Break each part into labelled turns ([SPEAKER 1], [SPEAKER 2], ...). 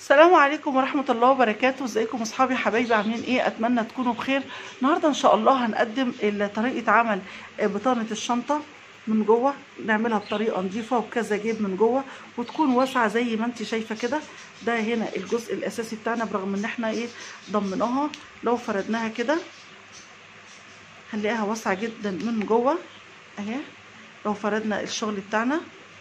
[SPEAKER 1] السلام عليكم ورحمة الله وبركاته ازيكم اصحابي حبايبي عاملين ايه اتمنى تكونوا بخير النهاردة ان شاء الله هنقدم ال- طريقة عمل آه، بطانة الشنطة من جوه نعملها بطريقة نظيفة وبكذا جيب من جوه وتكون واسعة زي ما انت شايفة كده ده هنا الجزء الاساسي بتاعنا برغم ان احنا ايه ضمناها لو فردناها كده هنلاقيها واسعة جدا من جوه اهي لو فردنا الشغل بتاعنا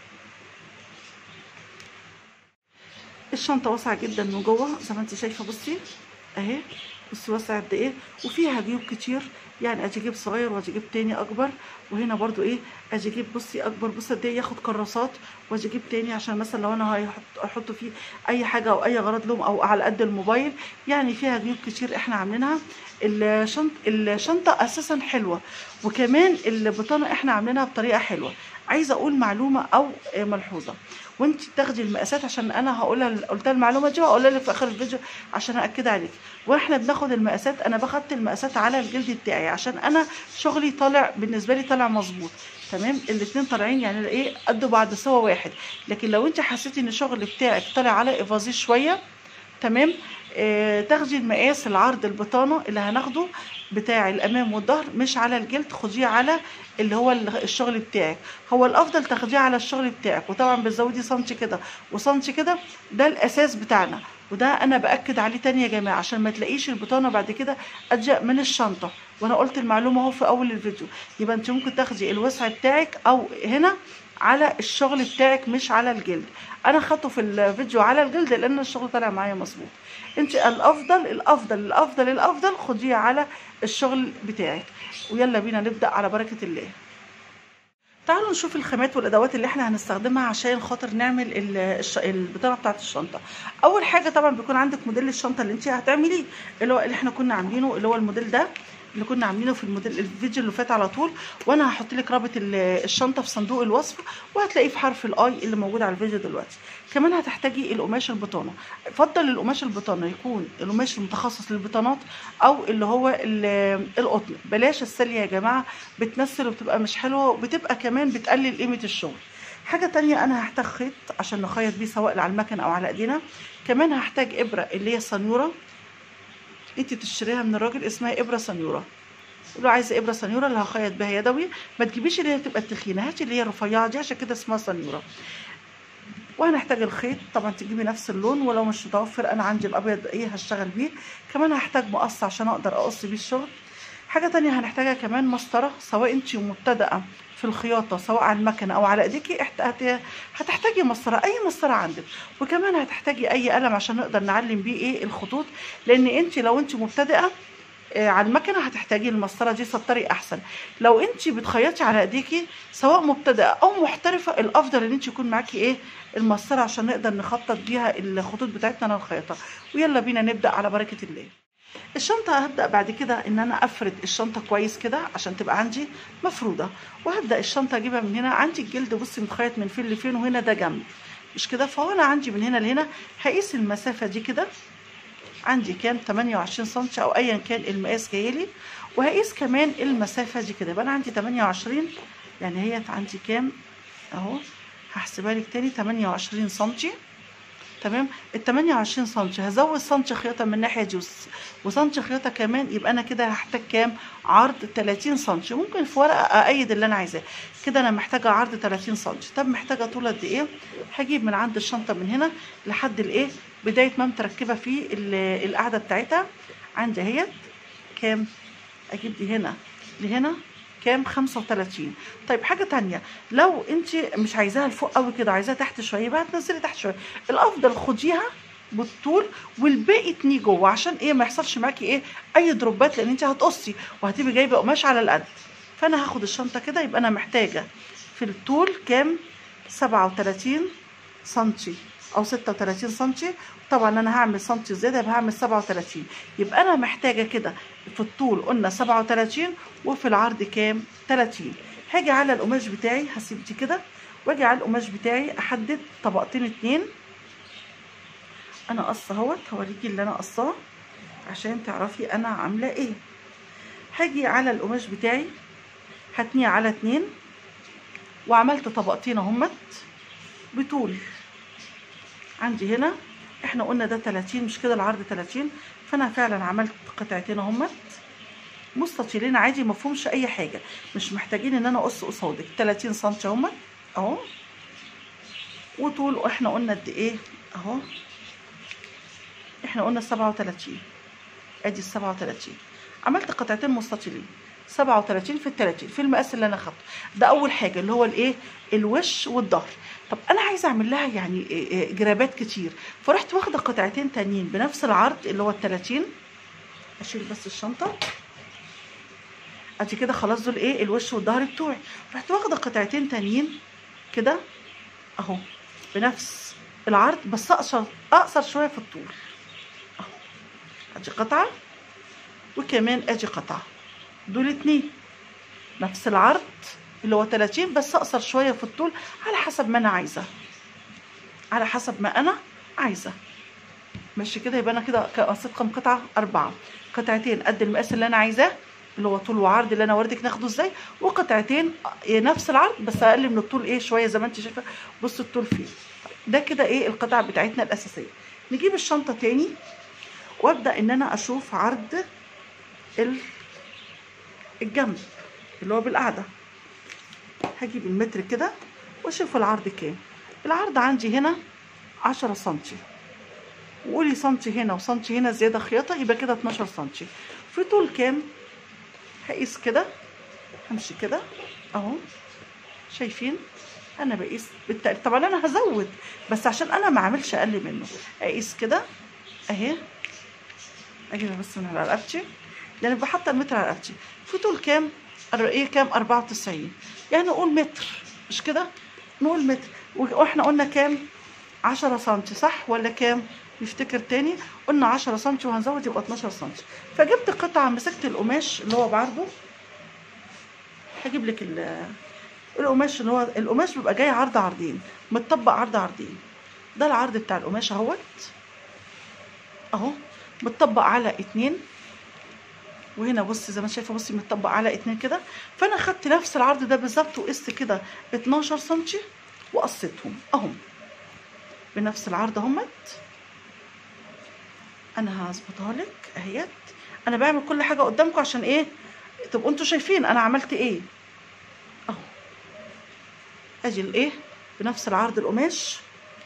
[SPEAKER 1] الشنطه واسعه جدا من جوه زي ما انت شايفه بصي اهي بصي واسعه قد ايه وفيها جيوب كتير يعني اجي جيب صغير واجي جيب تاني اكبر وهنا برضو ايه اجي جيب بصي اكبر بصي قد ايه ياخد كراسات واجي جيب تاني عشان مثلا لو انا هيحط احط فيه اي حاجه او اي غرض لهم او على قد الموبايل يعني فيها جيوب كتير احنا عاملينها الشنط الشنطه اساسا حلوه وكمان البطانه احنا عاملينها بطريقه حلوه عايزه اقول معلومه او ملحوظه وانت تاخدي المقاسات عشان انا هقولها قلتها المعلومه دي وهقولها لك في اخر الفيديو عشان ااكد عليك واحنا بناخد المقاسات انا باخدت المقاسات على الجلد بتاعي عشان انا شغلي طالع بالنسبه لي طالع مظبوط تمام الاتنين طالعين يعني ايه قد بعض سوا واحد لكن لو انت حسيتي ان الشغل بتاعك طالع على افازي شويه تمام آه تاخدي المقاس العرض البطانه اللي هناخده بتاع الامام والظهر مش على الجلد خديه على اللي هو الشغل بتاعك هو الافضل تاخديه على الشغل بتاعك وطبعا بتزودي سنتي كده وسنتي كده ده الاساس بتاعنا وده انا باكد عليه تاني يا جماعه عشان ما تلاقيش البطانه بعد كده اضيق من الشنطه وانا قلت المعلومه اهو في اول الفيديو يبقى انت ممكن تاخدي الوسع بتاعك او هنا على الشغل بتاعك مش على الجلد انا خدته في الفيديو على الجلد لان الشغل طالع معايا مظبوط انت الافضل الافضل الافضل الافضل خديه على الشغل بتاعك ويلا بينا نبدا على بركه الله تعالوا نشوف الخامات والادوات اللي احنا هنستخدمها عشان خاطر نعمل الش... البطانه بتاعه الشنطه اول حاجه طبعا بيكون عندك موديل الشنطه اللي انت هتعمليه اللي هو اللي احنا كنا عاملينه اللي هو الموديل ده اللي كنا عاملينه في الموديل الفيديو اللي فات على طول وانا هحط لك رابط الشنطه في صندوق الوصف وهتلاقيه في حرف الاي اللي موجود على الفيديو دلوقتي كمان هتحتاجي القماش البطانه افضل القماش البطانه يكون القماش المتخصص للبطانات او اللي هو القطن بلاش السليه يا جماعه بتمثل وبتبقى مش حلوه وبتبقى كمان بتقلل قيمه الشغل حاجة تانية أنا هحتاج خيط عشان نخيط بيه سواء على المكنة أو على إيدينا كمان هحتاج إبرة اللي هي السنيورة انت تشتريها من الراجل اسمها ابره سنيوره لو عايزه ابره سنيوره اللي هخيط بها يدوي ما تجيبيش اللي هي تبقى التخينه هاتي اللي هي الرفيعه دي عشان كده اسمها سنيوره وهنحتاج الخيط طبعا تجيبي نفس اللون ولو مش متوفر انا عندي الابيض ايه هشتغل بيه كمان هحتاج مقص عشان اقدر اقص بيه الشغل حاجه تانية هنحتاجها كمان مسطره سواء انت مبتدئه في الخياطه سواء على المكنه او على ايديكي هتحتاجي مسطره اي مسطره عندك وكمان هتحتاجي اي قلم عشان نقدر نعلم بيه ايه الخطوط لان انت لو انت مبتدئه على المكنه هتحتاجي المسطره دي سطري احسن لو انت بتخيطي على ايديكي سواء مبتدئه او محترفه الافضل ان انت يكون معاكي ايه المسطره عشان نقدر نخطط بيها الخطوط بتاعتنا نخيطها ويلا بينا نبدا على بركه الله الشنطة هبدأ بعد كده ان انا افرد الشنطة كويس كده عشان تبقى عندي مفرودة وهبدأ الشنطة اجيبها من هنا عندي الجلد بصي متخيط من فين لفين وهنا ده جنب مش كده فهو انا عندي من هنا لهنا هقيس المسافة دي كده عندي كام 28 سم او ايا كان المقاس جايلي وهقيس كمان المسافة دي كده يبقى انا عندي 28 يعني هي عندي كام اهو هحسبها لك تاني 28 سم تمام ال 28 سم هزود سم خياطه من الناحيه دي وسم خياطه كمان يبقى انا كده هحتاج كام عرض 30 سم ممكن في ورقه اقيد اللي انا عايزاه كده انا محتاجه عرض 30 سم طب محتاجه طول قد ايه هجيب من عند الشنطه من هنا لحد الايه بدايه ما متركبه فيه القاعده بتاعتها عندي اهيت كام اجيب دي هنا لهنا كام 35 طيب حاجه تانية لو انت مش عايزاها لفوق قوي كده عايزاها تحت شويه يبقى هتنزلي تحت شويه الافضل خديها بالطول والباقي تنيه جوه عشان ايه ما يحصلش معاكي ايه اي دروبات لان انت هتقصي وهتبقي جايبه قماش على القد فانا هاخد الشنطه كده يبقى انا محتاجه في الطول كام 37 سنتي او 36 سنتي طبعا انا هعمل سنتي زياده يبقى هعمل 37 يبقى انا محتاجه كده في الطول قلنا 37 وفي العرض كام 30 هاجي على القماش بتاعي هسيب دي كده واجي على القماش بتاعي احدد طبقتين اتنين انا قصه اهوت هوريكي اللي انا قصاه عشان تعرفي انا عامله ايه هاجي على القماش بتاعي هتنيه على اتنين وعملت طبقتين اهمت بطول عندي هنا احنا قلنا ده 30 مش كده العرض 30 فانا فعلا عملت قطعتين اهمت مستطيلين عادي مفهومش اي حاجه مش محتاجين ان انا اقص قصادك 30 سم اهمت اهو وطول احنا قلنا قد ايه اهو احنا قلنا 37 ادي ال 37 عملت قطعتين مستطيلين 37 في ال 30 في المقاس اللي انا خدته ده اول حاجه اللي هو الايه الوش والظهر طب انا عايزه اعمل لها يعني إيه إيه جرابات كتير فرحت واخده قطعتين تانيين بنفس العرض اللي هو ال 30 اشيل بس الشنطه ادي كده خلاص دول ايه الوش والظهر بتوعي رحت واخده قطعتين تانيين كده اهو بنفس العرض بس اقصر اقصر شويه في الطول اهو ادي قطعه وكمان ادي قطعه دول اتنين نفس العرض اللي هو 30 بس اقصر شويه في الطول على حسب ما انا عايزه على حسب ما انا عايزه ماشي كده يبقى انا كده قصيت كام قطعه اربعه قطعتين قد المقاس اللي انا عايزاه اللي هو طول وعرض اللي انا وردك ناخده ازاي وقطعتين نفس العرض بس اقل من الطول ايه شويه زي ما انت شايفه بص الطول فيه ده كده ايه القطع بتاعتنا الاساسيه نجيب الشنطه تاني وابدا ان انا اشوف عرض ال- الجنب اللي هو بالقعده هجيب المتر كده واشوف العرض كام العرض عندي هنا عشرة سنتي وقولي سنتي هنا وسنتي هنا زيادة خياطة يبقى كده 12 سنتي في طول كام هقيس كده همشي كده اهو شايفين انا بقيس بالتقريب طبعا انا هزود بس عشان انا ما اعملش اقل منه اقيس كده اهي اجيبها بس من على رقبتي لان ببقى حاطه المتر على رقبتي في طول كام أر- ايه كام 94 يعني نقول متر مش كده نقول متر واحنا قلنا كام 10 سنتي صح ولا كام نفتكر تاني قلنا 10 سنتي وهنزود يبقى 12 سنتي فجبت قطعه مسكت القماش اللي هو بعرضه هجيب لك ال- القماش اللي هو القماش بيبقى جاي عرض عرضين متطبق عرض عرضين ده العرض بتاع القماش اهوت اهو متطبق على اتنين وهنا بصي زي ما شايفه بصي متطبق على اتنين كده فانا خدت نفس العرض ده بالظبط وقست كده 12 سنتي وقصيتهم اهم بنفس العرض اهمت انا هظبطها لك اهيت انا بعمل كل حاجه قدامكم عشان ايه تبقوا انتوا شايفين انا عملت ايه اهو اجي الايه بنفس العرض القماش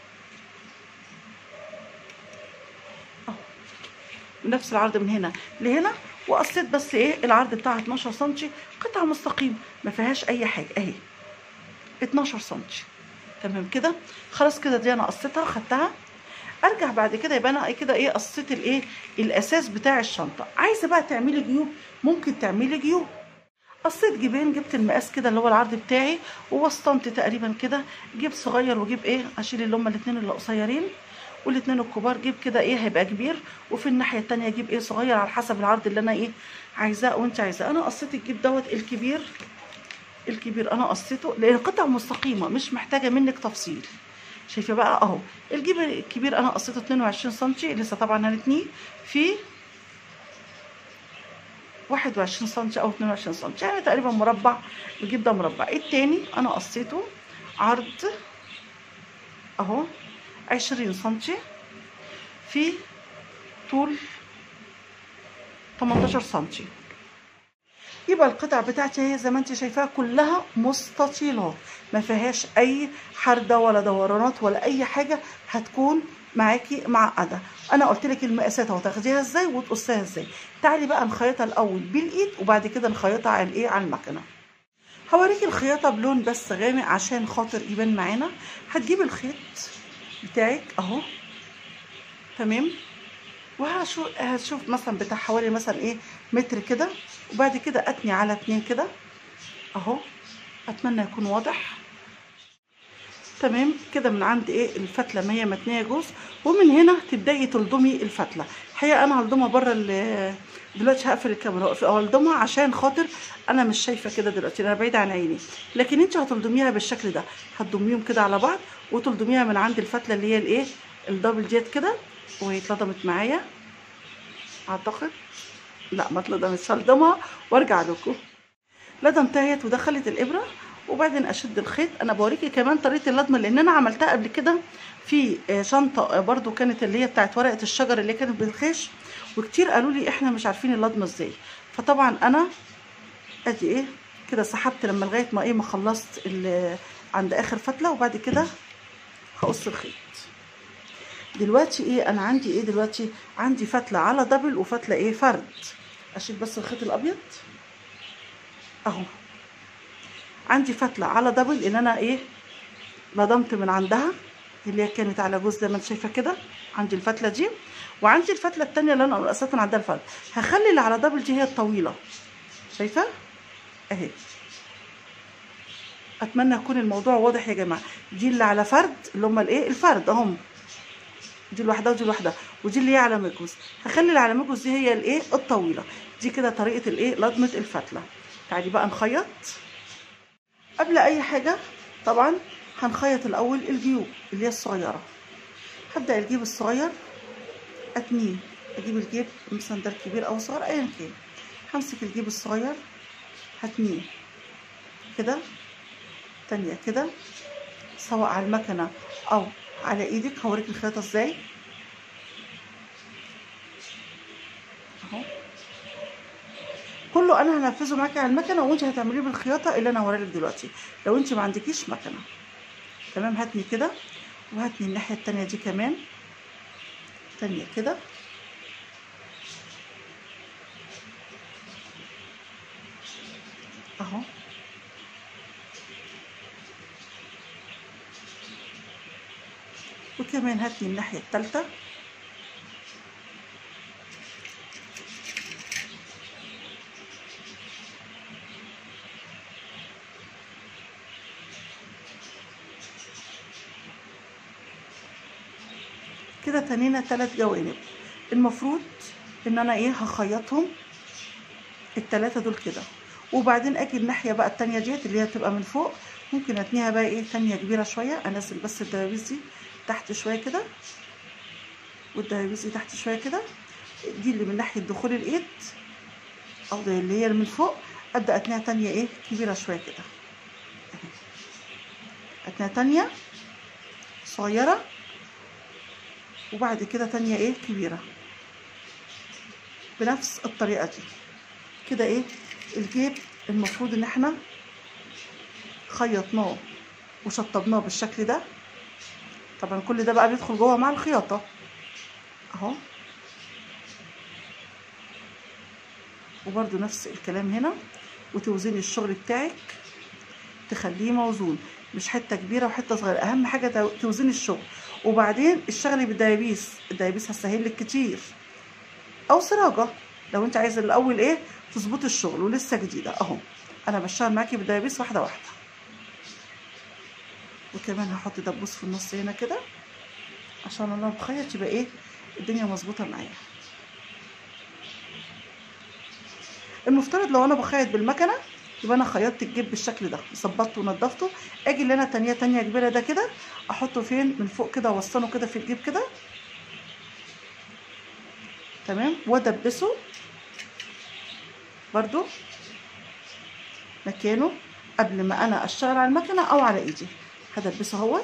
[SPEAKER 1] اهو بنفس العرض من هنا لهنا وقصيت بس ايه العرض بتاعها 12 سنتي قطعه مستقيم ما فيهاش اي حاجه اهي 12 سنتي تمام كده خلاص كده دي انا قصيتها خدتها ارجع بعد كده يبقى انا كده ايه قصيت الايه الاساس بتاع الشنطه عايزه بقى تعملي جيوب ممكن تعملي جيوب قصيت جيبين جبت المقاس كده اللي هو العرض بتاعي ووسطنت تقريبا كده جيب صغير وجيب ايه اشيل اللي هما الاثنين اللي قصيرين والاثنين الكبار جيب كده ايه هيبقى كبير وفي الناحيه التانية جيب ايه صغير على حسب العرض اللي انا ايه عايزاه وانت عايزاه انا قصيت الجيب دوت الكبير الكبير انا قصيته لان قطع مستقيمه مش محتاجه منك تفصيل شايفه بقى اهو الجيب الكبير انا قصيته 22 سم لسه طبعا هنتنيه في 21 سم او 22 سم يعني تقريبا مربع الجيب ده مربع التاني انا قصيته عرض اهو 20 سم في طول 18 سم يبقى القطع بتاعتي هي زي ما انت شايفاها كلها مستطيلات ما فيهاش اي حرده ولا دورانات ولا اي حاجه هتكون معاكي معقده انا قلت لك المقاسات هتاخديها ازاي وتقصيها ازاي تعالي بقى نخيطها الاول بالايد وبعد كده نخيطها على الايه على المكنه هوريكي الخياطه بلون بس غامق عشان خاطر يبان معانا هتجيبي الخيط بتاعك اهو تمام وهشوف هشوف مثلا بتاع حوالي مثلا ايه متر كده وبعد كده اتني على اتنين كده اهو اتمنى يكون واضح تمام كده من عند ايه الفتله ما هي متنيه جوز ومن هنا تبداي تلضمي الفتله الحقيقه انا هلضمها بره ال- دلوقتي هقفل الكاميرا هلضمها عشان خاطر انا مش شايفه كده دلوقتي انا بعيده عن عيني لكن انت هتلضميها بالشكل ده هتضميهم كده على بعض وتلضميها من عند الفتله اللي هي الايه الدبل جيت كده وهي اتلضمت معايا اعتقد لا ما اتلضمتش هلضمها وارجع لكم لضمتها اهيت ودخلت الابره وبعدين اشد الخيط انا بوريكي كمان طريقه اللضمه لان انا عملتها قبل كده في آه، شنطه آه، برضو كانت اللي هي بتاعت ورقه الشجر اللي كانت بالخيش وكتير قالوا لي احنا مش عارفين اللضمه ازاي فطبعا انا ادي ايه كده سحبت لما لغايه ما ايه ما خلصت ال- عند اخر فتله وبعد كده هقص الخيط دلوقتي ايه انا عندي ايه دلوقتي عندي فتله على دبل وفتله ايه فرد اشيل بس الخيط الابيض اهو عندي فتله على دبل ان انا ايه لضمت من عندها اللي هي كانت على جوز زي ما انت شايفه كده عندي الفتله دي وعندي الفتله التانية اللي انا قصيت من عندها الفرد هخلي اللي على دبل دي هي الطويله شايفه اهي اتمنى يكون الموضوع واضح يا جماعه دي اللي على فرد اللي هم الايه الفرد اهم دي لوحدها ودي لوحدها ودي اللي هي على مجوز هخلي اللي على مجوز دي هي الايه الطويله دي كده طريقه الايه لضمه الفتله تعالي بقى نخيط قبل اي حاجه طبعا هنخيط الاول الجيوب اللي هي الصغيره هبدا الجيب الصغير اتنيه اجيب الجيب مثلا ده الكبير او صغير ايا كان همسك الجيب الصغير هتنيه كده تانية كده سواء على المكنة أو على إيدك هوريك الخياطة إزاي أهو كله أنا هنفذه معاكي على المكنة وأنت هتعمليه بالخياطة اللي أنا هوريلك دلوقتي لو أنت ما عندكيش مكنة تمام هاتني كده وهاتني الناحية التانية دي كمان تانية كده اهو وكمان هاتلي الناحية التالتة كده تنينا تلات جوانب المفروض ان انا ايه هخيطهم التلاتة دول كده وبعدين اجي الناحيه بقى التانية ديت اللي هي تبقى من فوق ممكن اتنيها بقى ايه تانية كبيره شويه انزل بس الدبابيس دي تحت شويه كده والدبابيس دي تحت شويه كده دي اللي من ناحيه دخول الايد او ده اللي هي اللي من فوق ابدا اتنيها تانية ايه كبيره شويه كده أهي. اتنيها تانية صغيره وبعد كده تانية ايه كبيره بنفس الطريقه دي كده ايه الجيب المفروض ان احنا خيطناه وشطبناه بالشكل ده طبعا كل ده بقى بيدخل جوه مع الخياطه اهو وبرده نفس الكلام هنا وتوزني الشغل بتاعك تخليه موزون مش حته كبيره وحته صغيره اهم حاجه تو- توزني الشغل وبعدين اشتغلي بالديابيس الديابيس هتسهل لك كتير او سراجه لو انت عايزه الاول ايه تظبطي الشغل ولسه جديده اهو انا بشتغل معاكي بالديابيس واحده واحده وكمان هحط دبوس في النص هنا كده عشان انا بخيط يبقى ايه الدنيا مظبوطه معايا المفترض لو انا بخيط بالمكنه يبقى انا خيطت الجيب بالشكل ده ظبطته ونضفته اجي اللي انا تانية تانية كبيره ده كده احطه فين من فوق كده اوصله كده في الجيب كده تمام وادبسه برضو مكانه قبل ما انا اشتغل على المكنه او على ايدي هدبسه اهوت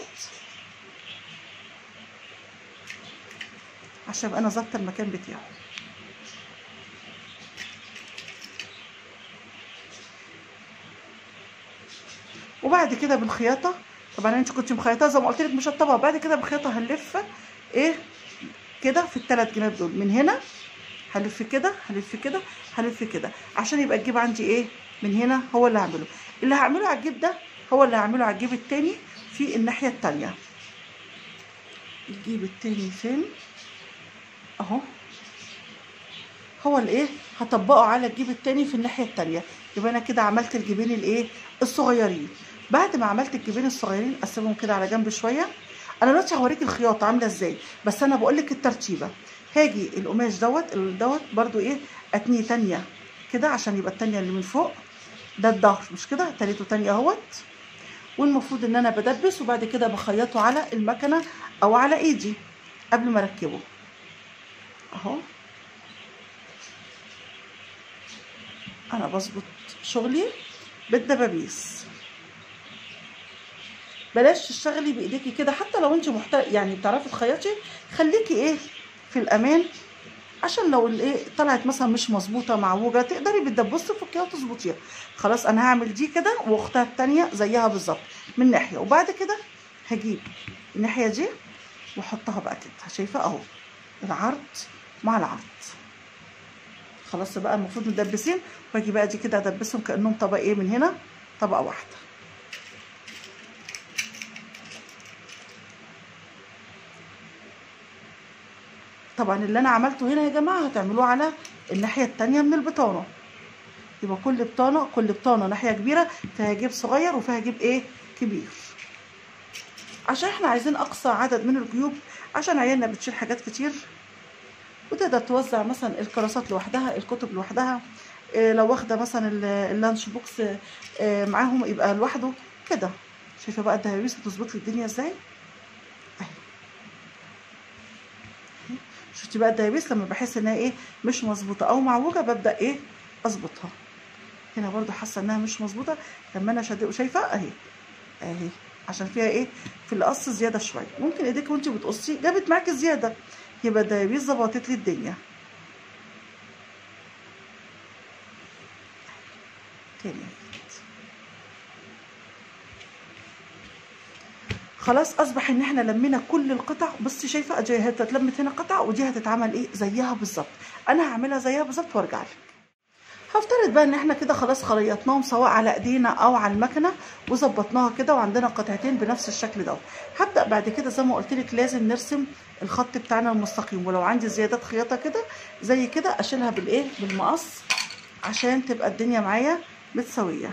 [SPEAKER 1] عشان ابقى انا ظابطه المكان بتاعه وبعد كده بالخياطه طبعا انت كنت مخيطاها زي ما قلت لك مشطبه بعد كده بالخياطه هنلف ايه كده في الثلاث جناب دول من هنا هلف كده هلف كده هلف كده عشان يبقى الجيب عندي ايه من هنا هو اللي هعمله اللي هعمله على الجيب ده هو اللي هعمله على الجيب التاني في الناحيه التانيه الجيب التاني فين اهو هو الايه هطبقه على الجيب التاني في الناحيه التانيه يبقى انا كده عملت الجيبين الايه الصغيرين بعد ما عملت الجيبين الصغيرين اسيبهم كده على جنب شويه انا دلوقتي هوريك الخياطه عامله ازاي بس انا بقول لك الترتيبه هاجي القماش دوت دوت برضو ايه اتنيه تانية كده عشان يبقى التانية اللي من فوق ده الظهر مش كده تالته تانية اهوت والمفروض ان انا بدبس وبعد كده بخيطه على المكنه او على ايدي قبل ما اركبه اهو انا بظبط شغلي بالدبابيس بلاش تشتغلي بايديكي كده حتى لو انت محت... يعني بتعرفي تخيطي خليكي ايه في الامان عشان لو الايه طلعت مثلا مش مظبوطه معوجه تقدري بتدبسي تفكيها وتظبطيها خلاص انا هعمل دي كده واختها التانية زيها بالظبط من ناحيه وبعد كده هجيب الناحيه دي واحطها بقى كده شايفه اهو العرض مع العرض خلاص بقى المفروض مدبسين واجي بقى دي كده ادبسهم كانهم طبق ايه من هنا طبقه واحده طبعا اللي انا عملته هنا يا جماعه هتعملوه على الناحيه التانية من البطانه يبقى كل بطانه كل بطانه ناحيه كبيره فيها جيب صغير وفيها جيب ايه كبير عشان احنا عايزين اقصى عدد من الجيوب عشان عيالنا بتشيل حاجات كتير وتقدر توزع مثلا الكراسات لوحدها الكتب لوحدها إيه لو واخده مثلا ال- اللانش بوكس إيه معاهم يبقى لوحده كده شايفه بقى الدهاويس بتظبط لي الدنيا ازاي اهي شفتي بقى الدهاويس لما بحس انها ايه مش مظبوطه او معوجه ببدا ايه اظبطها هنا برضو حاسه انها مش مظبوطه لما انا شد شايفه اهي اهي عشان فيها ايه في القص زياده شويه ممكن ايديك وانت بتقصي جابت معاكي زياده يبقى الدهاويس ظبطت لي الدنيا تاني خلاص اصبح ان احنا لمينا كل القطع بصي شايفه ادي هتتلمت هنا قطع ودي هتتعمل ايه زيها بالظبط انا هعملها زيها بالظبط وارجع لك هفترض بقى ان احنا كده خلاص خيطناهم سواء على ايدينا او على المكنه وظبطناها كده وعندنا قطعتين بنفس الشكل ده هبدا بعد كده زي ما قلت لك لازم نرسم الخط بتاعنا المستقيم ولو عندي زيادات خياطه كده زي كده اشيلها بالايه بالمقص عشان تبقى الدنيا معايا متساويه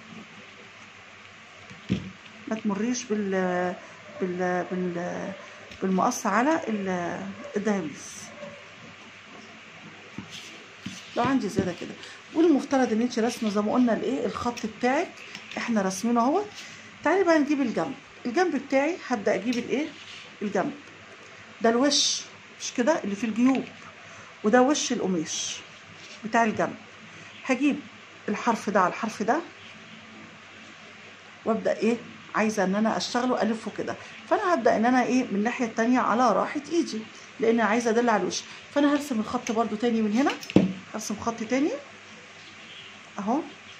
[SPEAKER 1] ما تمريش بال بال بال بالمقص على ال- الدهاليز لو عندي زياده كده والمفترض ان انت رسمه زي ما قلنا الايه الخط بتاعك احنا راسمينه اهو تعالي بقى نجيب الجنب الجنب بتاعي هبدا اجيب الايه الجنب ده الوش مش كده اللي في الجيوب وده وش القماش بتاع الجنب هجيب الحرف ده على الحرف ده وابدا ايه عايزه ان انا اشتغله الفه كده فانا هبدا ان انا ايه من الناحيه التانية على راحه ايدي لان عايزه ادل على الوش فانا هرسم الخط برضو تاني من هنا هرسم خط تاني اهو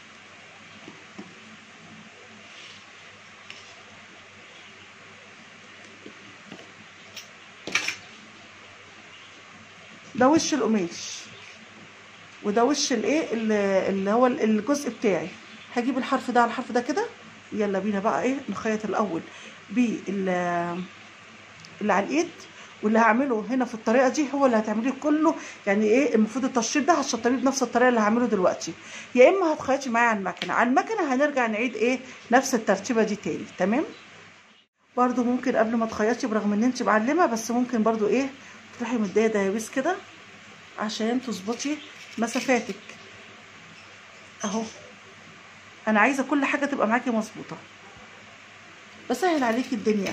[SPEAKER 1] ده وش القماش وده وش الايه اللي اللي هو الجزء بتاعي هجيب الحرف ده على الحرف ده كده يلا بينا بقى ايه نخيط الاول بال اللي على الايد واللي هعمله هنا في الطريقه دي هو اللي هتعمليه كله يعني ايه المفروض التشطيب ده هتشطبيه بنفس الطريقه اللي هعمله دلوقتي يا اما هتخيطي معايا على المكنه على المكنه هنرجع نعيد ايه نفس الترتيبه دي تاني تمام برضو ممكن قبل ما تخيطي برغم ان انت معلمه بس ممكن برضو ايه تروحي مديه دهاويس كده عشان تظبطي مسافاتك اهو انا عايزه كل حاجه تبقى معاكي مظبوطه بسهل عليكي الدنيا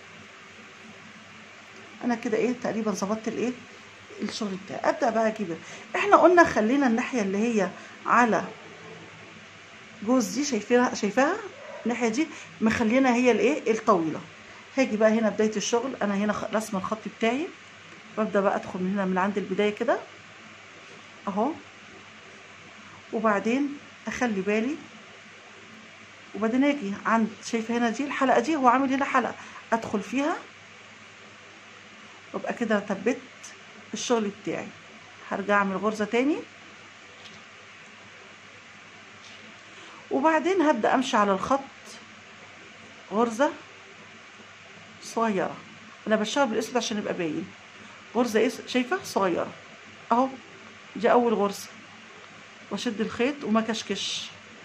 [SPEAKER 1] انا كده ايه تقريبا ظبطت الايه الشغل بتاعي ابدا بقى اجيب احنا قلنا خلينا الناحيه اللي هي على جوز دي شايفينها شايفاها الناحيه دي مخلينا هي الايه الطويله هاجي بقى هنا بدايه الشغل انا هنا خ- رسمه الخط بتاعي وابدا بقى ادخل من هنا من عند البدايه كده اهو وبعدين اخلي بالي وبعدين اجي عند شايفه هنا دي الحلقه دي هو عامل هنا حلقه ادخل فيها وابقى كده ثبت الشغل بتاعي هرجع اعمل غرزه تاني وبعدين هبدا امشي على الخط غرزه صغيره انا بشتغل بالاسود عشان يبقى باين غرزه ايه شايفه صغيره اهو دي اول غرزه واشد الخيط وما كشكش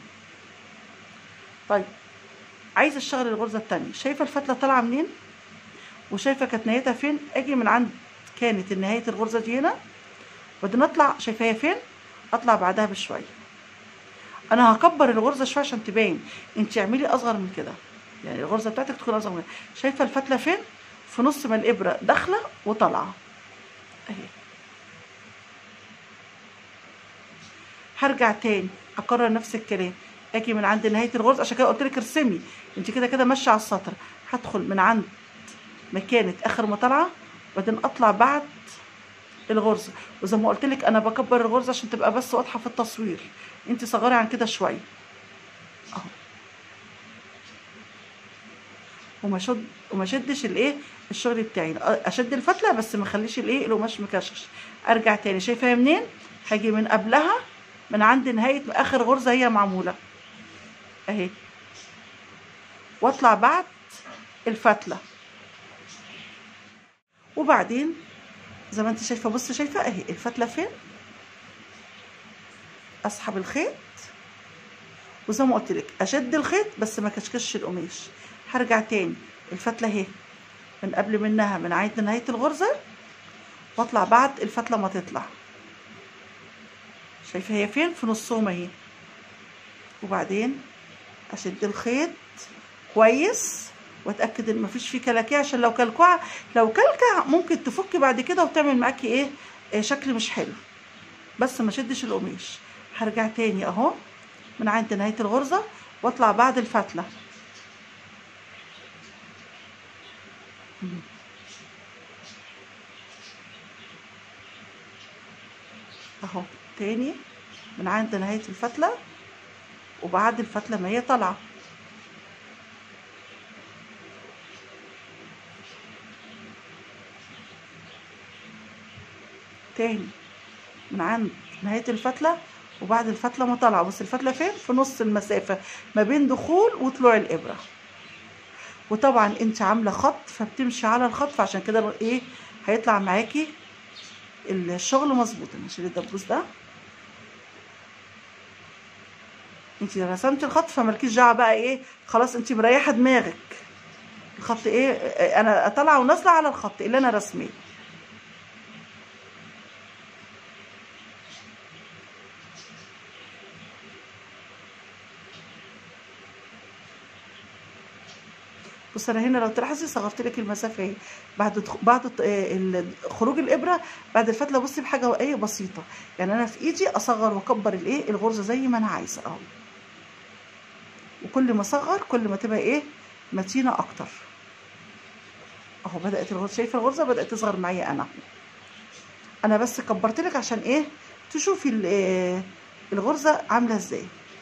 [SPEAKER 1] طيب عايزه اشتغل الغرزه التانية شايفه الفتله طالعه منين وشايفه كانت نهايتها فين اجي من عند كانت نهايه الغرزه دي هنا وبعدين اطلع شايفه هي فين اطلع بعدها بشويه انا هكبر الغرزه شويه عشان تبين انت اعملي اصغر من كده يعني الغرزه بتاعتك تكون اصغر من كده شايفه الفتله فين في نص ما الابره داخله وطالعه اهي هرجع تاني اكرر نفس الكلام اجي من عند نهايه الغرزه عشان كده قلت لك ارسمي انت كده كده ماشيه على السطر هدخل من عند مكانة اخر ما طالعه وبعدين اطلع بعد الغرزه وزي ما قلت لك انا بكبر الغرزه عشان تبقى بس واضحه في التصوير انت صغري عن كده شويه اهو وما شد وما شدش الايه الشغل بتاعي اشد الفتله بس ما اخليش الايه القماش مكشكش ارجع تاني شايفاها منين هاجي من قبلها من عند نهايه اخر غرزه هي معموله اهي واطلع بعد الفتله وبعدين زي ما انت شايفه بص شايفه اهي الفتله فين اسحب الخيط وزي ما قلت لك اشد الخيط بس ما كشكش القماش هرجع تاني الفتله اهي من قبل منها من عند نهايه الغرزه واطلع بعد الفتله ما تطلع شايفه هي فين في نصهم اهي وبعدين اشد الخيط كويس واتاكد ان مفيش فيه كلاكيع عشان لو كلكوعه لو كلكع ممكن تفك بعد كده وتعمل معاكي ايه آه شكل مش حلو بس ما شدش القماش هرجع تاني اهو من عند نهايه الغرزه واطلع بعد الفتله اهو تاني من عند نهايه الفتله وبعد الفتله ما هي طالعه تاني من عند نهاية الفتلة وبعد الفتلة ما طالعة بص الفتلة فين في نص المسافة ما بين دخول وطلوع الإبرة وطبعا انت عاملة خط فبتمشي على الخط فعشان كده ايه هيطلع معاكي الشغل مظبوط انا هشيل الدبوس ده انت رسمتي الخط فمالكيش دعوه بقى ايه خلاص انت مريحه دماغك الخط ايه انا طالعه ونازله على الخط اللي انا رسميه بص انا هنا لو تلاحظي صغرت لك المسافه اهي بعد بعد خروج الابره بعد الفتله بصي بحاجه ايه بسيطه يعني انا في ايدي اصغر واكبر الايه الغرزه زي ما انا عايزه اهو وكل ما اصغر كل ما تبقى ايه متينه اكتر اهو بدات الغرزه شايفه الغرزه بدات تصغر معايا انا انا بس كبرت لك عشان ايه تشوفي الغرزه عامله ازاي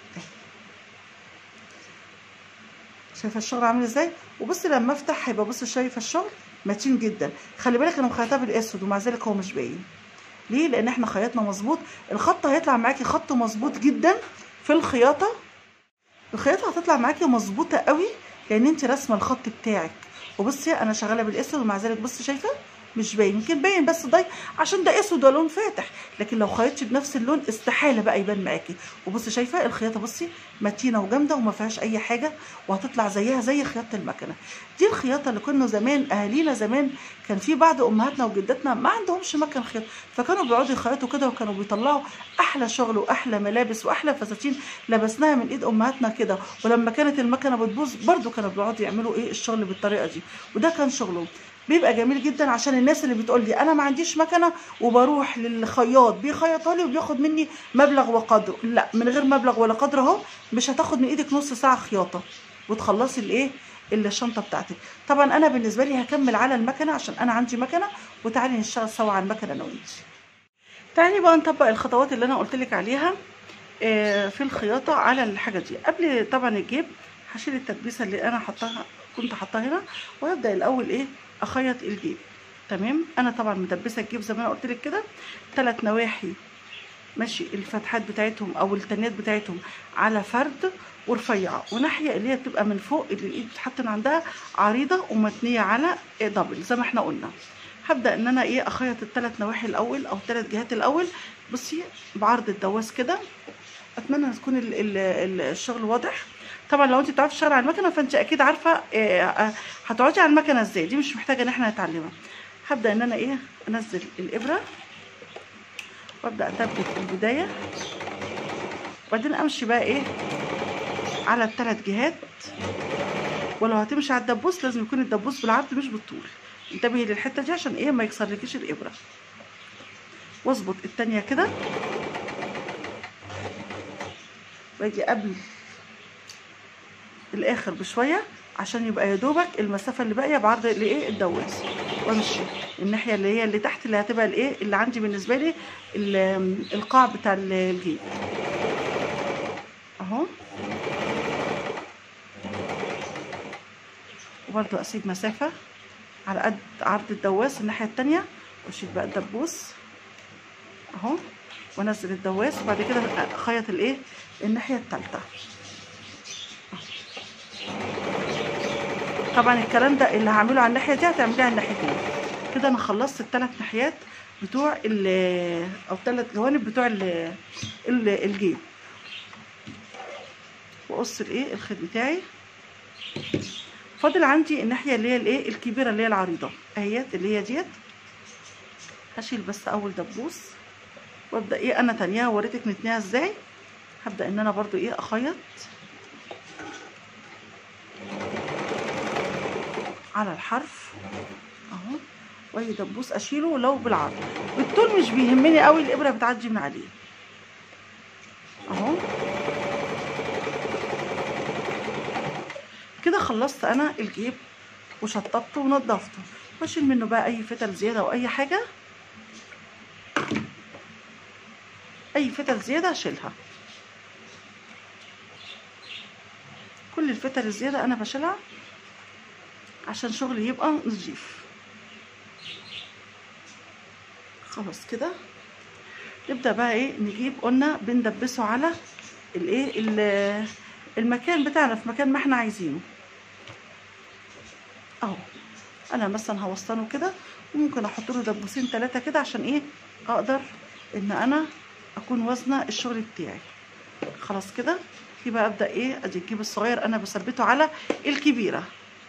[SPEAKER 1] شايفه الشغل عامل ازاي وبصي لما افتح هيبقى بصي شايفه الشغل متين جدا خلي بالك انا مخيطاه بالاسود ومع ذلك هو مش باين ليه لان احنا خيطنا مظبوط الخط هيطلع معاكي خط مظبوط جدا في الخياطه الخياطه هتطلع معاكي مظبوطه قوي لان انت راسمه الخط بتاعك وبصي انا شغاله بالاسود ومع ذلك بصي شايفه مش باين يمكن باين بس ضي عشان ده اسود ولون فاتح لكن لو خيطتي بنفس اللون استحاله بقى يبان معاكي وبصي شايفه الخياطه بصي متينه وجامده وما فيهاش اي حاجه وهتطلع زيها زي خياطه المكنه دي الخياطه اللي كنا زمان اهالينا زمان كان في بعض امهاتنا وجداتنا ما عندهمش مكن خياط فكانوا بيقعدوا يخيطوا كده وكانوا بيطلعوا احلى شغل واحلى ملابس واحلى فساتين لبسناها من ايد امهاتنا كده ولما كانت المكنه بتبوظ برده كانوا بيقعدوا يعملوا ايه الشغل بالطريقه دي وده كان شغلهم بيبقى جميل جدا عشان الناس اللي بتقول لي انا ما عنديش مكنه وبروح للخياط بيخيطها لي وبياخد مني مبلغ وقدره لا من غير مبلغ ولا قدر اهو مش هتاخد من ايدك نص ساعه خياطه وتخلصي الايه الشنطه بتاعتك طبعا انا بالنسبه لي هكمل على المكنه عشان انا عندي مكنه وتعالي نشتغل سوا على المكنه انا وانت تعالي بقى نطبق الخطوات اللي انا قلت لك عليها في الخياطه على الحاجه دي قبل طبعا الجيب هشيل التدبيسه اللي انا حطاها كنت حطاها هنا وابدا الاول ايه اخيط الجيب تمام انا طبعا مدبسه الجيب زي ما انا قلت لك كده ثلاث نواحي ماشي الفتحات بتاعتهم او التنيات بتاعتهم على فرد ورفيعه وناحيه اللي هي بتبقى من فوق اللي الايد بتتحط من عندها عريضه ومتنيه على دبل زي ما احنا قلنا هبدا ان انا ايه اخيط الثلاث نواحي الاول او الثلاث جهات الاول بصي بعرض الدواس كده اتمنى ان تكون ال ال ال الشغل واضح طبعا لو انت بتعرفي تشتغلي على المكنه فانت اكيد عارفه هتقعدي على المكنه ازاي دي مش محتاجه ان احنا نتعلمها هبدا ان انا ايه انزل الابره وابدا اثبت البدايه وبعدين امشي بقى ايه على الثلاث جهات ولو هتمشي على الدبوس لازم يكون الدبوس بالعرض مش بالطول انتبهي للحته دي عشان ايه ما يكسرلكيش الابره واظبط التانية كده باجي قبل الاخر بشويه عشان يبقى يا دوبك المسافه اللي باقيه بعرض الايه الدواس وامشي الناحيه اللي هي اللي تحت اللي هتبقى الايه اللي عندي بالنسبه لي ال- القاع بتاع الجيب اهو وبرضو اسيب مسافه على قد عرض الدواس الناحيه التانية واشيل بقى الدبوس اهو وانزل الدواس وبعد كده اخيط الايه الناحيه التالتة طبعا الكلام ده اللي هعمله على الناحيه دي هتعمليه على الناحيتين كده انا خلصت الثلاث ناحيات بتوع ال او الثلاث جوانب بتوع ال ال- الجيب واقص الايه الخيط بتاعي فاضل عندي الناحيه اللي هي الايه الكبيره اللي هي العريضه اهيت اللي هي ديت هشيل بس اول دبوس وابدا ايه انا تانيها وريتك نتنيها ازاي هبدا ان انا برضو ايه اخيط على الحرف اهو واي دبوس اشيله لو بالعرض بالطول مش بيهمني قوي الابره بتعدي من عليه اهو كده خلصت انا الجيب وشطبته ونضفته واشيل منه بقى اي فتل زياده او اي حاجه اي فتل زياده اشيلها كل الفتل الزياده انا بشيلها عشان شغلي يبقى نظيف خلاص كده نبدا بقى ايه نجيب قلنا بندبسه على الايه ال- المكان بتاعنا في مكان ما احنا عايزينه اهو انا مثلا هوسطنه كده وممكن احط له دبوسين ثلاثه كده عشان ايه اقدر ان انا اكون وزنه الشغل بتاعي خلاص كده في بقى ابدا ايه ادي الجيب الصغير انا بثبته على الكبيره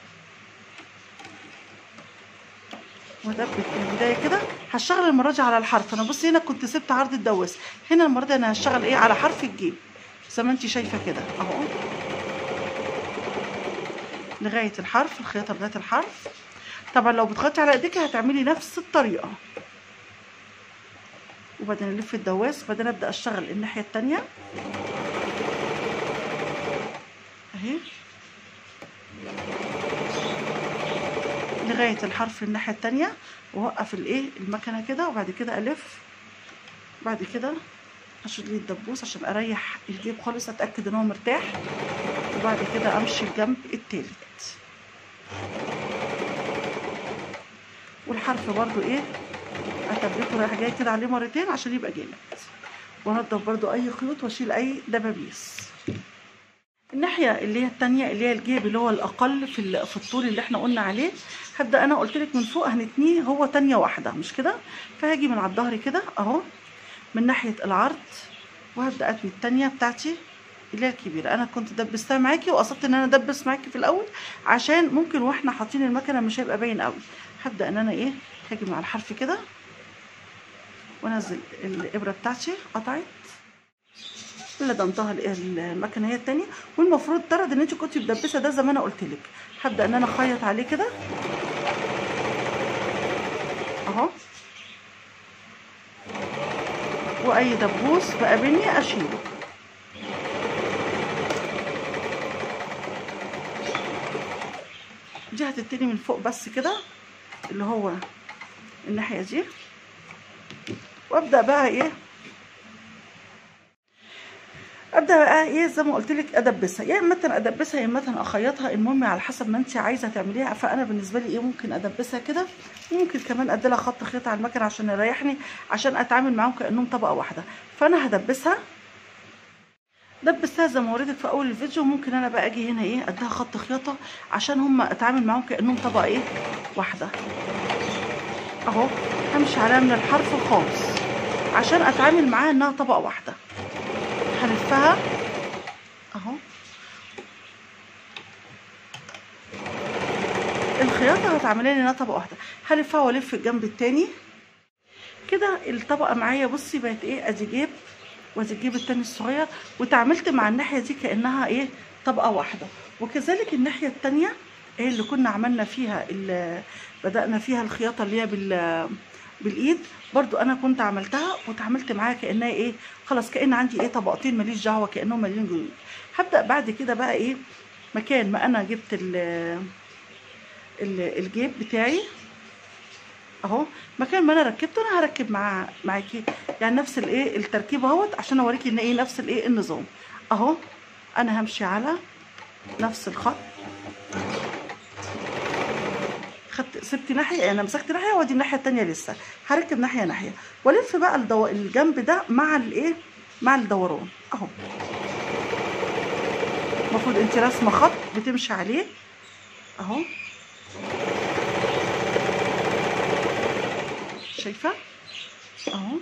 [SPEAKER 1] وادبت من البدايه كده هشتغل المره دي على الحرف انا بصي هنا كنت سبت عرض الدواس هنا المره دي انا هشتغل ايه على حرف الجيب زي ما انت شايفه كده اهو لغايه الحرف الخياطه لغايه الحرف طبعا لو بتخيطي على ايديكي هتعملي نفس الطريقه وبعدين الف الدواس وبعدين ابدا اشتغل الناحيه التانية اهي لغايه الحرف الناحيه التانية واوقف الايه المكنه كده وبعد كده الف بعد كده اشيل لي الدبوس عشان اريح الجيب خالص اتاكد ان هو مرتاح وبعد كده امشي الجنب التالت والحرف برضو ايه اتبته رايح جاي كده عليه مرتين عشان يبقى جامد وانضف برضو اي خيوط واشيل اي دبابيس الناحيه اللي هي التانية اللي هي الجيب اللي هو الاقل في ال- في الطول اللي احنا قلنا عليه هبدا انا قلت لك من فوق هنتنيه هو تانية واحده مش كده فهاجي من على الظهر كده اهو من ناحيه العرض وهبدا اتني التانية بتاعتي اللي هي الكبيره انا كنت دبستها معاكي وقصدت ان انا ادبس معاكي في الاول عشان ممكن واحنا حاطين المكنه مش هيبقى باين قوي هبدا ان انا ايه هاجي مع الحرف كده وانزل الابره بتاعتي قطعت اللي ضمتها ال- المكنه هي التانية والمفروض ترد ان انت كنت مدبسه ده زي ما انا قلت لك هبدا ان انا اخيط عليه كده اهو واي دبوس بقابلني اشيله دي هتبتدي من فوق بس كده اللي هو الناحيه دي وابدا بقى ايه ابدا بقى ايه زي ما قلت لك ادبسها يا اما ادبسها يا اما اخيطها المهم على حسب ما انت عايزه تعمليها فانا بالنسبه لي ايه ممكن ادبسها كده وممكن كمان ادي لها خط خيط على المكنه عشان يريحني عشان اتعامل معاهم كانهم طبقه واحده فانا هدبسها دبستها زي ما وريتك في اول الفيديو ممكن انا بقى اجي هنا ايه اديها خط خياطه عشان هم اتعامل معاهم كانهم طبقه ايه واحده اهو همشي عليها من الحرف الخامس عشان اتعامل معاها انها طبقه واحده هلفها اهو الخياطه هتعملها لي انها طبقه واحده هلفها والف الجنب التاني كده الطبقه معايا بصي بقت ايه ادي جيب وادي الجيب التاني الصغير وتعاملت مع الناحيه دي كانها ايه طبقه واحده وكذلك الناحيه التانيه ايه اللي كنا عملنا فيها ال- بدأنا فيها الخياطه اللي هي بال بالايد برضو انا كنت عملتها وتعاملت معاها كانها ايه خلاص كان عندي ايه طبقتين ماليش دعوه كانهم مالين جيوب هبدا بعد كده بقى ايه مكان ما انا جبت ال ال- الجيب بتاعي اهو مكان ما انا ركبته انا هركب مع معاكي يعني نفس الايه التركيب اهوت عشان اوريكي ان ايه نفس الايه النظام اهو انا همشي على نفس الخط خدت سبت ناحيه يعني مسكت ناحيه وادي الناحيه التانية لسه هركب ناحيه ناحيه والف بقى الدو... الجنب ده مع الايه مع الدوران اهو المفروض انت راسمه خط بتمشي عليه اهو شايفه اهو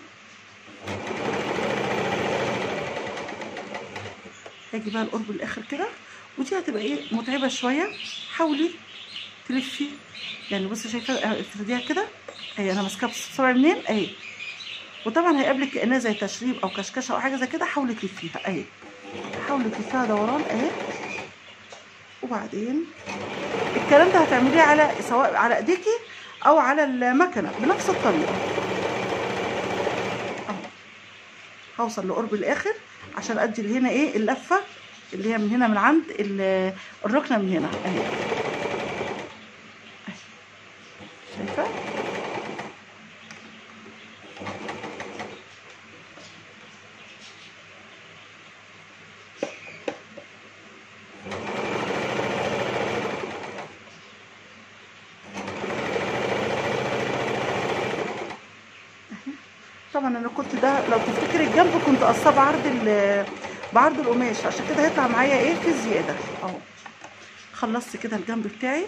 [SPEAKER 1] هاجي بقى القرب الاخر كده ودي هتبقى ايه متعبه شويه حاولي تلفي يعني بصي شايفه اه، افرديها كده اهي انا ماسكاها بصبعي منين اهي وطبعا هيقابلك كانها زي تشريب او كشكشه او حاجه زي كده حاولي تلفيها اهي حاولي تلفيها دوران اهي وبعدين الكلام ده هتعمليه على سواء على ايديكي او على المكنه بنفس الطريقه اهو هوصل لقرب الاخر عشان ادي اللي هنا ايه اللفه اللي هي من هنا من عند ال- الركنه من هنا اهي أهي. شايفه طبعا انا كنت ده لو تفتكر الجنب كنت قصاه بعرض ال- بعرض القماش عشان كده هيطلع معايا ايه في زياده اهو خلصت كده الجنب بتاعي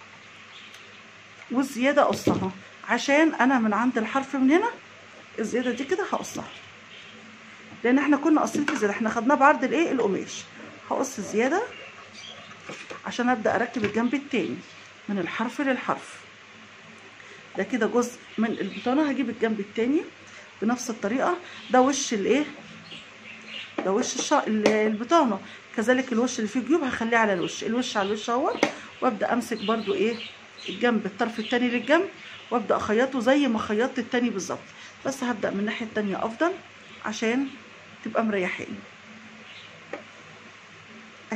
[SPEAKER 1] والزياده قصها عشان انا من عند الحرف من هنا الزياده دي كده هقصها لان احنا كنا قاصين في زياده احنا خدناه بعرض الايه القماش هقص الزياده عشان ابدا اركب الجنب التاني من الحرف للحرف ده كده جزء من البطانه هجيب الجنب التاني بنفس الطريقه ده وش الايه ده وش الش... ال- البطانه كذلك الوش اللي فيه جيوب هخليه على الوش الوش على الوش اهو وابدا امسك برضو ايه الجنب الطرف التاني للجنب وابدا اخيطه زي ما خيطت التاني بالظبط بس هبدا من الناحيه التانيه افضل عشان تبقى مريحاني اهي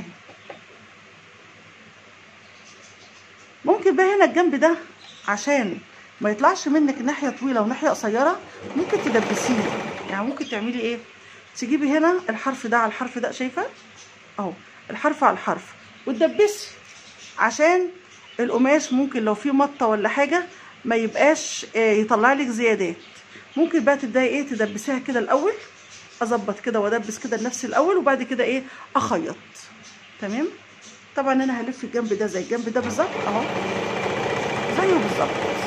[SPEAKER 1] ممكن بقى هنا الجنب ده عشان ما يطلعش منك ناحيه طويله وناحيه قصيره ممكن تدبسيه يعني ممكن تعملي ايه تجيبي هنا الحرف ده على الحرف ده شايفه اهو الحرف على الحرف وتدبسي عشان القماش ممكن لو في مطه ولا حاجه ما يبقاش آه، يطلع لك زيادات ممكن بقى تبداي ايه تدبسيها كده الاول اظبط كده وادبس كده لنفسي الاول وبعد كده ايه اخيط تمام طبعا انا هلف الجنب ده زي الجنب ده بالظبط اهو زيه بالظبط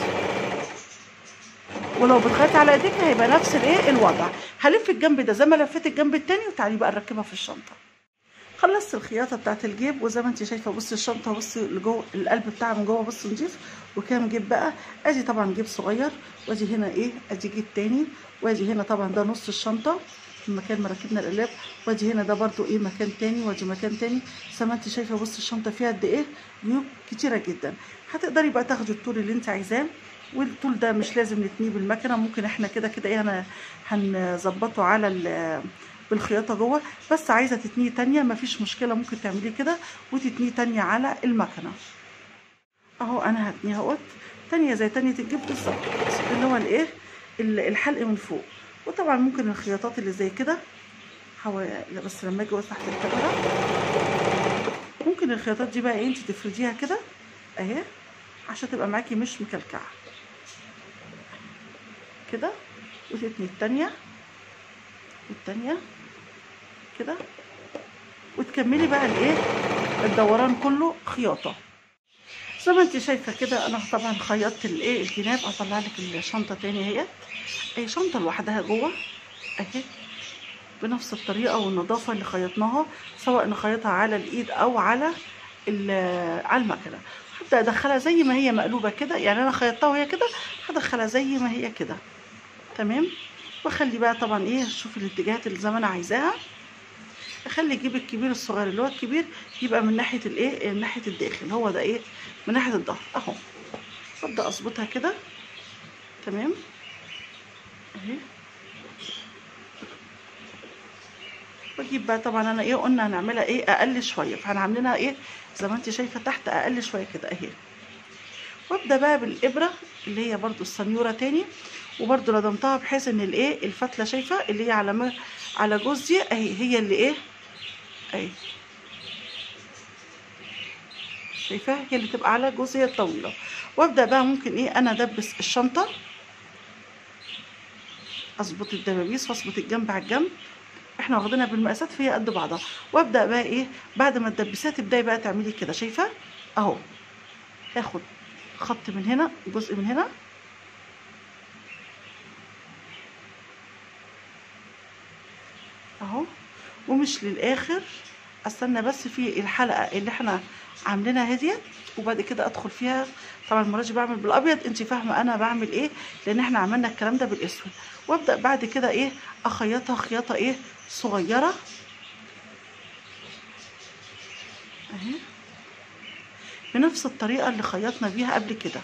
[SPEAKER 1] ولو بتخيطي على ايديك هيبقى نفس الايه الوضع هلف الجنب ده زي ما لفيت الجنب التاني وتعالي بقى نركبها في الشنطه خلصت الخياطه بتاعت الجيب وزي ما انت شايفه بصي الشنطه بصي لجوه القلب بتاعها من جوه بصي نضيف وكام جيب بقى ادي طبعا جيب صغير وادي هنا ايه ادي جيب تاني وادي هنا طبعا ده نص الشنطه في مكان ما ركبنا القلاب وادي هنا ده برضو ايه مكان تاني وادي مكان تاني زي ما انت شايفه بصي الشنطه فيها قد ايه جيوب كتيره جدا هتقدري بقى تاخدي الطول اللي انت عايزاه والطول ده مش لازم نتنيه بالمكنه ممكن احنا كده كده ايه هن- هنظبطه على ال- بالخياطه جوه بس عايزه تتنيه تانية مفيش مشكله ممكن تعمليه كده وتتنيه تانية على المكنه اهو انا هتنيه اهوت تانية زي تانية الجيب بالظبط اللي هو الايه ال- الحلق من فوق وطبعا ممكن الخياطات اللي زي كده حو... لا بس لما اجي تحت الكاميرا ممكن الخياطات دي بقى ايه انت تفرديها كده اهي عشان تبقى معاكي مش مكلكعه كده وتتني التانية والتانية كده وتكملي بقى الايه الدوران كله خياطة زي ما انت شايفة كده انا طبعا خيطت الايه الجناب اطلع لك الشنطة تاني اهيت اهي شنطة لوحدها جوه اهي بنفس الطريقة والنظافة اللي خيطناها سواء نخيطها على الايد او على ال- على المكنة هبدأ ادخلها زي ما هي مقلوبة كده يعني انا خيطتها وهي كده هدخلها زي ما هي كده تمام واخلي بقى طبعا ايه اشوف الاتجاهات اللي زي ما انا عايزاها اخلي الجيب الكبير الصغير اللي هو الكبير يبقى من ناحيه الايه من ناحيه الداخل هو ده ايه من ناحيه الظهر اهو ابدا اظبطها كده تمام اهي واجيب بقى طبعا انا ايه قلنا هنعملها ايه اقل شويه فاحنا عاملينها ايه زي ما انت شايفه تحت اقل شويه كده اهي وابدا بقى بالابره اللي هي برضو السنيوره تاني وبرضو لضمتها بحيث ان الايه الفتله شايفه اللي هي على م... على جوز دي اهي هي اللي ايه اهي شايفه هي اللي تبقى على جوز هي الطويله وابدا بقى ممكن ايه انا ادبس الشنطه اظبط الدبابيس واظبط الجنب على الجنب احنا واخدينها بالمقاسات فهي قد بعضها وابدا بقى ايه بعد ما تدبسيها تبداي بقى تعملي كده شايفه اهو هاخد خط من هنا جزء من هنا اهو ومش للاخر استنى بس في الحلقه اللي احنا عاملينها هديت وبعد كده ادخل فيها طبعا المره دي بعمل بالابيض انت فاهمه انا بعمل ايه لان احنا عملنا الكلام ده بالاسود وابدا بعد كده ايه اخيطها خياطه ايه صغيره اهي بنفس الطريقه اللي خيطنا بيها قبل كده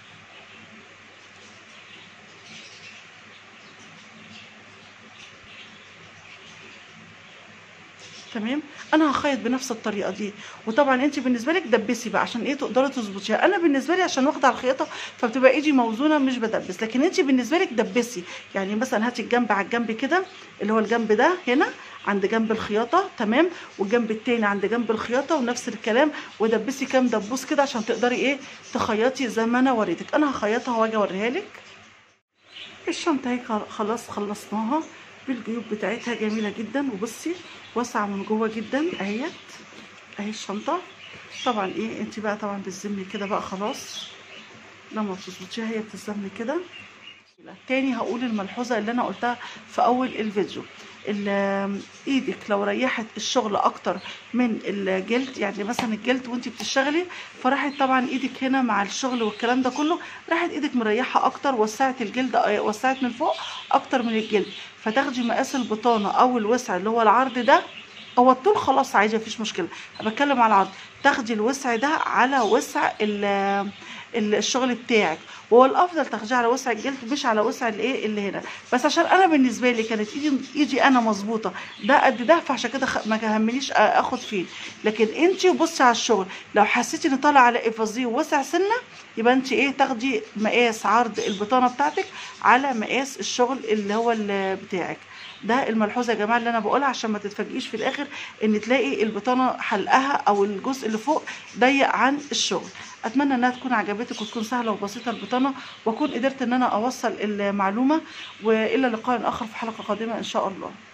[SPEAKER 1] تمام انا هخيط بنفس الطريقه دي وطبعا انت بالنسبه لك دبسي بقى عشان ايه تقدري تظبطيها انا بالنسبه لي عشان واخده على الخياطه فبتبقى ايدي موزونه مش بدبس لكن انت بالنسبه لك دبسي يعني مثلا هاتي الجنب على الجنب كده اللي هو الجنب ده هنا عند جنب الخياطه تمام والجنب التاني عند جنب الخياطه ونفس الكلام ودبسي كام دبوس كده عشان تقدري ايه تخيطي زي ما انا وريتك انا هخيطها واجي اوريها لك الشنطه اهي خلاص خلصناها بالجيوب بتاعتها جميله جدا وبصي واسعه من جوه جدا اهيت اهي الشنطه طبعا ايه انت بقى طبعا بالزمن كده بقى خلاص لما بتظبطيها هي بتزمن كده تاني هقول الملحوظه اللي انا قلتها في اول الفيديو ايدك لو ريحت الشغل اكتر من الجلد يعني مثلا الجلد وانت بتشتغلي فراحت طبعا ايدك هنا مع الشغل والكلام ده كله راحت ايدك مريحه اكتر وسعت الجلد وسعت من فوق اكتر من الجلد فتاخدي مقاس البطانه او الوسع اللي هو العرض ده هو الطول خلاص عادي مفيش مشكله بتكلم على العرض تاخدي الوسع ده على وسع الشغل بتاعك وهو الافضل تاخديه على وسع الجلد مش على وسع الايه اللي هنا بس عشان انا بالنسبه لي كانت ايدي ايدي انا مظبوطه ده قد ده فعشان كده ما كهمنيش اخد فيه لكن انت بصي على الشغل لو حسيتي ان طالع على افازيه وسع سنه يبقى انت ايه تاخدي مقاس عرض البطانه بتاعتك على مقاس الشغل اللي هو اللي بتاعك ده الملحوظه يا جماعه اللي انا بقولها عشان ما تتفاجئيش في الاخر ان تلاقي البطانه حلقها او الجزء اللي فوق ضيق عن الشغل اتمنى انها تكون عجبتك وتكون سهله وبسيطه البطانه واكون قدرت ان انا اوصل المعلومه والى لقاء اخر في حلقه قادمه ان شاء الله